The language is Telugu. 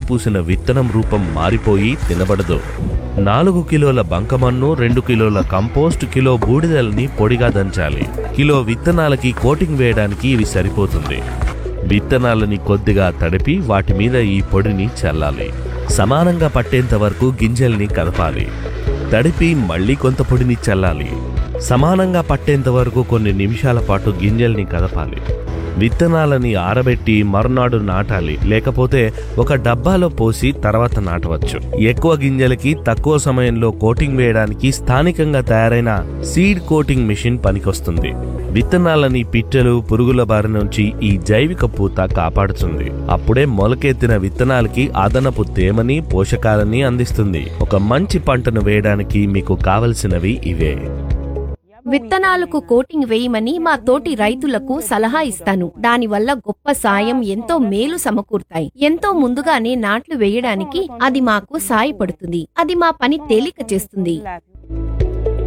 పూసిన విత్తనం రూపం మారిపోయి తినబడదు నాలుగు కిలోల బంకమన్ను రెండు కిలోల కంపోస్ట్ కిలో బూడిదల్ని పొడిగా దంచాలి కిలో విత్తనాలకి కోటింగ్ వేయడానికి ఇవి సరిపోతుంది విత్తనాలని కొద్దిగా తడిపి వాటి మీద ఈ పొడిని చల్లాలి సమానంగా పట్టేంత వరకు గింజల్ని కదపాలి తడిపి మళ్ళీ కొంత పొడిని చల్లాలి సమానంగా పట్టేంత వరకు కొన్ని నిమిషాల పాటు గింజల్ని కదపాలి విత్తనాలని ఆరబెట్టి మరునాడు నాటాలి లేకపోతే ఒక డబ్బాలో పోసి తర్వాత నాటవచ్చు ఎక్కువ గింజలకి తక్కువ సమయంలో కోటింగ్ వేయడానికి స్థానికంగా తయారైన సీడ్ కోటింగ్ మిషన్ పనికొస్తుంది విత్తనాలని పిట్టలు పురుగుల బారి నుంచి ఈ జైవిక పూత కాపాడుతుంది అప్పుడే మొలకెత్తిన విత్తనాలకి అదనపు తేమని పోషకాలని అందిస్తుంది ఒక మంచి పంటను వేయడానికి మీకు కావలసినవి ఇవే విత్తనాలకు కోటింగ్ వేయమని మా తోటి రైతులకు సలహా ఇస్తాను దానివల్ల గొప్ప సాయం ఎంతో మేలు సమకూరుతాయి ఎంతో ముందుగానే నాట్లు వేయడానికి అది మాకు సాయపడుతుంది అది మా పని తేలిక చేస్తుంది